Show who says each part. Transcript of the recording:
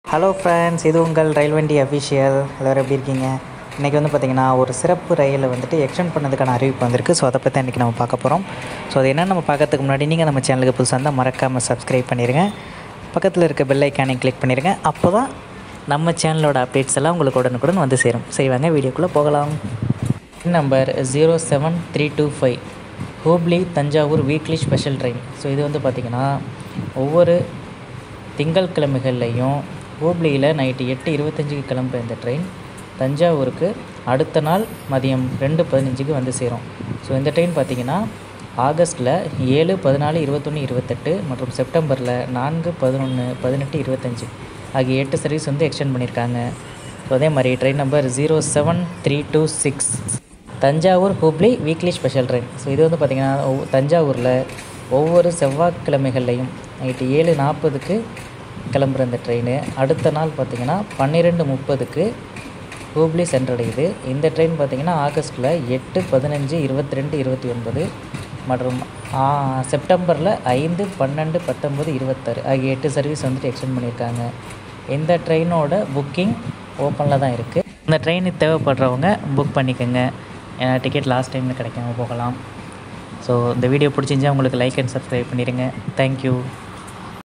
Speaker 1: hello friends இது உங்கள் ரயில் வண்டி அஃபிஷியல் எல்லோரும் எப்படி இருக்கீங்க இன்றைக்கி வந்து பார்த்திங்கன்னா ஒரு சிறப்பு ரயிலை வந்துட்டு எக்ஸ்டெண்ட் பண்ணதுக்கான அறிவிப்பு வந்திருக்கு ஸோ அதை பற்றி இன்றைக்கி நம்ம பார்க்க போகிறோம் ஸோ அது என்னென்னு நம்ம பார்க்கறதுக்கு முன்னாடி நீங்கள் நம்ம சேனலுக்கு புதுசாக இருந்தால் மறக்காமல் சப்ஸ்கிரைப் பண்ணிடுங்க பக்கத்தில் இருக்க பெல் ஐக்கானை கிளிக் பண்ணிடுங்க அப்போ தான் நம்ம சேனலோட அப்டேட்ஸ் எல்லாம் உங்களுக்கு உடனுக்குடன் வந்து சேரும் சரி வாங்க வீடியோக்குள்ளே போகலாம் number zero seven three two five Hubli Thanjavur weekly special train so இது வந்து பார்த்திங்கன்னா ஒவ்வொரு திங்கட்கிழமைகள்லையும் ஹூப்ளியில் நைட்டு எட்டு இருபத்தஞ்சுக்கு கிளம்புற இந்த ட்ரெயின் தஞ்சாவூருக்கு அடுத்த நாள் மதியம் ரெண்டு பதினஞ்சுக்கு வந்து சேரும் ஸோ இந்த ட்ரெயின் பார்த்திங்கன்னா ஆகஸ்ட்டில் ஏழு பதினாலு இருபத்தொன்று இருபத்தெட்டு மற்றும் செப்டம்பரில் நான்கு பதினொன்று பதினெட்டு இருபத்தஞ்சு ஆகிய எட்டு சர்வீஸ் வந்து எக்ஸ்டெண்ட் பண்ணியிருக்காங்க ஸோ அதே மாதிரி train number zero seven three two six Thanjavur Hubli weekly special train so இது வந்து பார்த்திங்கன்னா ஒவ்வொ- தஞ்சாவூரில் ஒவ்வொரு செவ்வாய்க்கிழமைகள்லையும் நைட்டு ஏழு நாற்பதுக்கு கிளம்புற இந்த ட்ரெயின் அடுத்த நாள் பார்த்திங்கன்னா பன்னிரெண்டு முப்பதுக்கு ஹூப்ளி சென்றடையுது இந்த ட்ரெயின் பார்த்திங்கன்னா ஆகஸ்ட்டில் எட்டு பதினஞ்சு இருபத்தி ரெண்டு இருபத்தி ஒன்பது மற்றும் ஆ, செப்டம்பரில் ஐந்து பன்னெண்டு பத்தொம்பது இருபத்தாறு ஆகிய எட்டு சர்வீஸ் வந்துட்டு எக்ஸ்டெண்ட் பண்ணியிருக்காங்க இந்த ட்ரெயினோட புக்கிங் ஓப்பனில் தான் இருக்குது இந்த ட்ரெயின் தேவைப்படுறவங்க புக் பண்ணிக்கோங்க ஏன்னா டிக்கெட் லாஸ்ட் டைமில் கிடைக்காம போகலாம் ஸோ இந்த வீடியோ பிடிச்சிருந்தா உங்களுக்கு லைக் அண்ட் சப்ஸ்கிரைப் பண்ணிடுங்க தேங்க்யூ